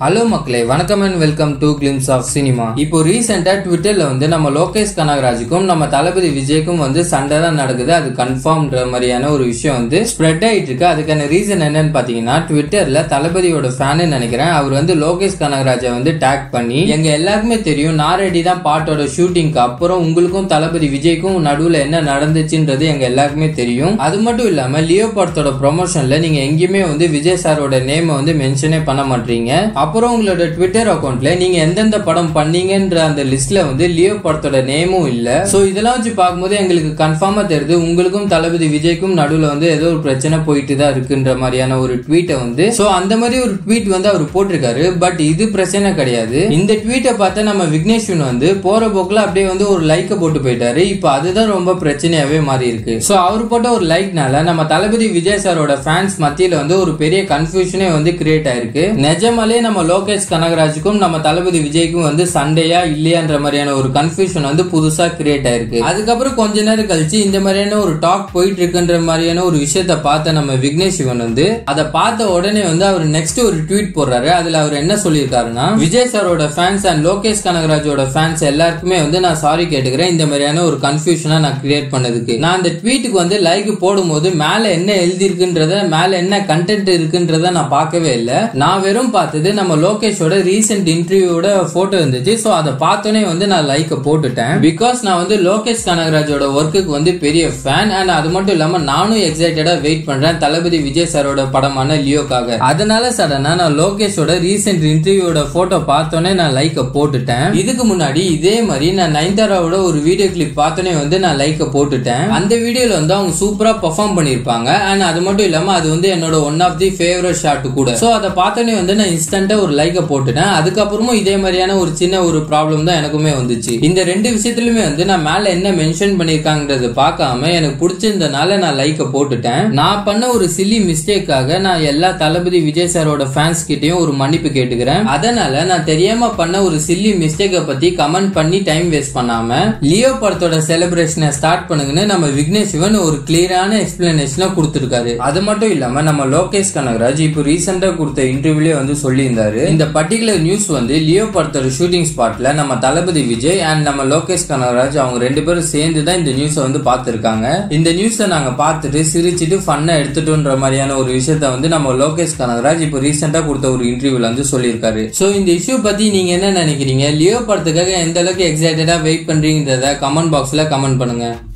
hello மக்களே வணக்கம் and welcome to glimpse of cinema இப்போ ரீசெண்டா ட்விட்டர்ல வந்து நம்ம லோகேஷ் கனகராஜுக்கும் நம்ம தளபதி விஜய்க்கும் வந்து சண்டை தான் நடக்குது அது கன்ஃபார்ம்ன்ற மாதிரியான ஒரு விஷயம் வந்து ஸ்ப்ரெட் ஆயிட்டு இருக்கு அதுக்கான ரீசன் என்னன்னு பாத்தீங்கன்னா ட்விட்டர்ல தளபதியோட ஃபேனு நினைக்கிறேன் அவர் வந்து லோகேஷ் கனகராஜை வந்து டேக் பண்ணி எங்க எல்லாருக்குமே தெரியும் நாரெடி தான் பாட்டோட ஷூட்டிங்க்கு அப்புறம் உங்களுக்கும் தளபதி விஜய்க்கும் நடுவுல என்ன நடந்துச்சுன்றது எங்க எல்லாருக்குமே தெரியும் அது மட்டும் இல்லாம லியோ படத்தோட ப்ரொமோஷன்ல நீங்க எங்கேயுமே வந்து விஜய் சாரோட நேமை வந்து மென்ஷனே பண்ண மாட்டீங்க அப்புறம் உங்களோட ட்விட்டர் அக்கௌண்ட்ல நீங்க எந்தெந்த படம் பண்ணீங்கன்ற அந்த லிஸ்ட்ல வந்து லியோ படத்தோட நேமும் இல்ல சோ இதெல்லாம் வச்சு பார்க்கும்போது எங்களுக்கு கன்ஃபார்மா தெரியுது உங்களுக்கும் தளபதி விஜய்க்கும் நடுவுல வந்து ஏதோ ஒரு பிரச்சனை போயிட்டு தான் இருக்குன்ற மாதிரியான ஒரு ட்வீட்டை வந்து சோ அந்த மாதிரி ஒரு ட்வீட் வந்து அவர் போட்டிருக்காரு பட் இது பிரச்சனை கிடையாது இந்த ட்வீட்டை பார்த்து நம்ம விக்னேஸ்வன் வந்து போற போக்குல அப்படியே வந்து ஒரு லைக்கை போட்டு போயிட்டாரு இப்போ அதுதான் ரொம்ப பிரச்சனையாவே மாறி இருக்கு சோ அவர் போட்ட ஒரு லைக்னால நம்ம தளபதி விஜய் சாரோட ஃபேன்ஸ் மத்தியில வந்து ஒரு பெரிய கன்ஃபியூஷனே வந்து கிரியேட் ஆயிருக்கு நிஜமாலே நம்ம லோகேஷ் கனகராஜுக்கும் நம்ம தளபதி விஜய்க்கும் வந்து சண்டையா இல்லையான்ற மாதிரியான ஒரு கன்ஃபியூஷன் வந்து புதுசா கிரியேட் ஆயிருக்கு அதுக்கப்புறம் கொஞ்ச நேரம் கழிச்சு இந்த மாதிரியான ஒரு டாக் போயிட்டு இருக்குன்ற மாதிரியான ஒரு விஷயத்த பார்த்த நம்ம விக்னேஷ் சிவன் வந்து அதை பார்த்த உடனே வந்து அவர் நெக்ஸ்ட் ஒரு ட்வீட் போடுறாரு அதுல அவர் என்ன சொல்லியிருக்காருன்னா விஜய் சாரோட ஃபேன்ஸ் அண்ட் லோகேஷ் கனகராஜோட ஃபேன்ஸ் எல்லாருக்குமே வந்து நான் சாரி கேட்டுக்கிறேன் இந்த மாதிரியான ஒரு கன்ஃபியூஷனா நான் கிரியேட் பண்ணதுக்கு நான் அந்த ட்வீட்டுக்கு வந்து லைக் போடும்போது மேல என்ன எழுதி இருக்குன்றத மேல என்ன கண்டென்ட் இருக்குன்றத நான் பார்க்கவே இல்லை நான் வெறும் பார்த்தது நம்ம லோகேஷோட ரீசெண்ட் இன்டர்வியூட போட்டோ இருந்துச்சு ஸோ அதை பார்த்தோன்னே வந்து நான் லைக்கை போட்டுட்டேன் பிகாஸ் நான் வந்து லோகேஷ் கனகராஜோட ஒர்க்குக்கு வந்து பெரிய ஃபேன் அண்ட் அது மட்டும் இல்லாம நானும் எக்ஸைட்டடா வெயிட் பண்றேன் தளபதி விஜய் சாரோட படமான லியோக்காக அதனால சடனா நான் லோகேஷோட ரீசெண்ட் இன்டர்வியூட போட்டோ பார்த்தோன்னே நான் லைக்கை போட்டுட்டேன் இதுக்கு முன்னாடி இதே மாதிரி நான் நயன்தாராவோட ஒரு வீடியோ கிளிப் பார்த்தோன்னே வந்து நான் லைக்கை போட்டுட்டேன் அந்த வீடியோல வந்து அவங்க சூப்பரா பெர்ஃபார்ம் பண்ணிருப்பாங்க அண்ட் அது மட்டும் இல்லாம அது வந்து என்னோட one of the favourite shot கூட சோ அதை பார்த்தோன்னே வந்து நான் இன்ஸ்டன்டா ஒரு லைக்கை போட்டுட்டேன் அதுக்கப்புறமும் இதே மாதிரியான ஒரு சின்ன ஒரு ப்ராப்ளம் தான் எனக்குமே வந்துச்சு இந்த ரெண்டு விஷயத்துலயுமே வந்து நான் மேல என்ன மென்ஷன் பண்ணிருக்காங்கன்றது பார்க்காம எனக்கு பிடிச்சிருந்தனால நான் லைக்கை போட்டுட்டேன் நான் பண்ண ஒரு சில்லி மிஸ்டேக்காக நான் எல்லா தளபதி விஜய் சாரோட ஃபேன்ஸ் கிட்டயும் ஒரு மன்னிப்பு கேட்டுக்கிறேன் அதனால நான் தெரியாம பண்ண ஒரு சில்லி மிஸ்டேக்கை பத்தி கமெண்ட் பண்ணி டைம் வேஸ்ட் பண்ணாம லியோ படத்தோட செலிப்ரேஷனை ஸ்டார்ட் பண்ணுங்கன்னு நம்ம விக்னேஷ் சிவன் ஒரு கிளியரான எக்ஸ்பிளனேஷனை கொடுத்திருக்காரு அது மட்டும் இல்லாம நம்ம லோகேஷ் கனகராஜ் இப்போ ரீசெண்டா கொடுத்த இன்டர்வியூலே வந்து சொல்லியிருந்தாரு இந்த பர்டிகுலர் நியூஸ் வந்து லியோ படத்தோட ஷூட்டிங் ஸ்பாட்ல நம்ம தளபதி விஜய் அண்ட் நம்ம லோகேஷ் கனகராஜ் அவங்க ரெண்டு பேரும் சேர்ந்து தான் இந்த நியூஸை வந்து பார்த்துருக்காங்க இந்த நியூஸை நாங்க பார்த்துட்டு சிரிச்சிட்டு ஃபன்னா எடுத்துட்டோன்ற மாதிரியான ஒரு விஷயத்த வந்து நம்ம லோகேஷ் கனகராஜ் இப்போ ரீசெண்டா கொடுத்த ஒரு இன்டர்வியூல வந்து சொல்லியிருக்காரு ஸோ இந்த இஷ்யூ பத்தி நீங்க என்ன நினைக்கிறீங்க லியோ படத்துக்காக எந்த அளவுக்கு எக்ஸைட்டடா வெயிட் பண்றீங்கன்றத கமெண்ட் பாக்ஸ்ல கமெண்ட் பண்ணுங்க